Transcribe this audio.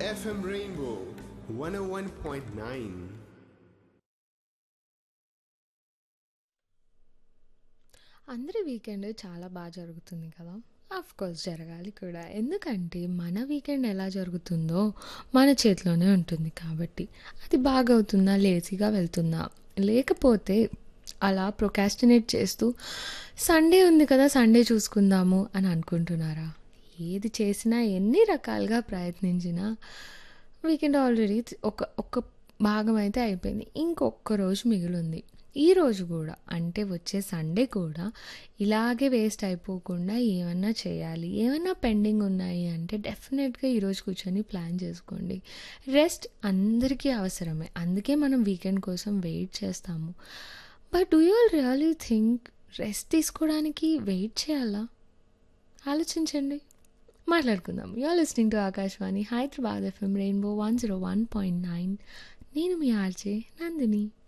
FM Rainbow 101.9. అందరి weekend చాలా బాగా జరుగుతుంది కదా ఆఫ్ కోర్స్ జరగాలి కూడా ఎందుకంటే మన వీకెండ్ ఎలా జరుగుతుందో మన చేతిలోనే ఉంటుంది కాబట్టి అది బాగా అవుతుందా లేజీగా వెళ్తుందా లేకపోతే అలా ప్రొకాస్టినేట్ చేస్తూ సండే ఉంది కదా సండే చూసుకుందాము అని అనుకుంటున్నారా ఏది చేసినా ఎన్ని రకాలుగా ప్రయత్నించినా వీకెండ్ ఆల్రెడీ ఒక ఒక భాగం అయితే అయిపోయింది ఇంకొక రోజు మిగిలింది ఈ రోజు కూడా అంటే వచ్చే సండే కూడా ఇలాగే వేస్ట్ అయిపోకుండా ఏమన్నా చేయాలి ఏమన్నా పెండింగ్ ఉన్నాయి అంటే డెఫినెట్గా ఈరోజు కూర్చొని ప్లాన్ చేసుకోండి రెస్ట్ అందరికీ అవసరమే అందుకే మనం వీకెండ్ కోసం వెయిట్ చేస్తాము but do you really think rest తీసుకోవడానికి వెయిట్ చేయాలా ఆలోచించండి మాట్లాడుకుందాం you're listening to Akashvani Hyderabad FM rainbow one zero one point nine నేను మీ ఆర్జే నందిని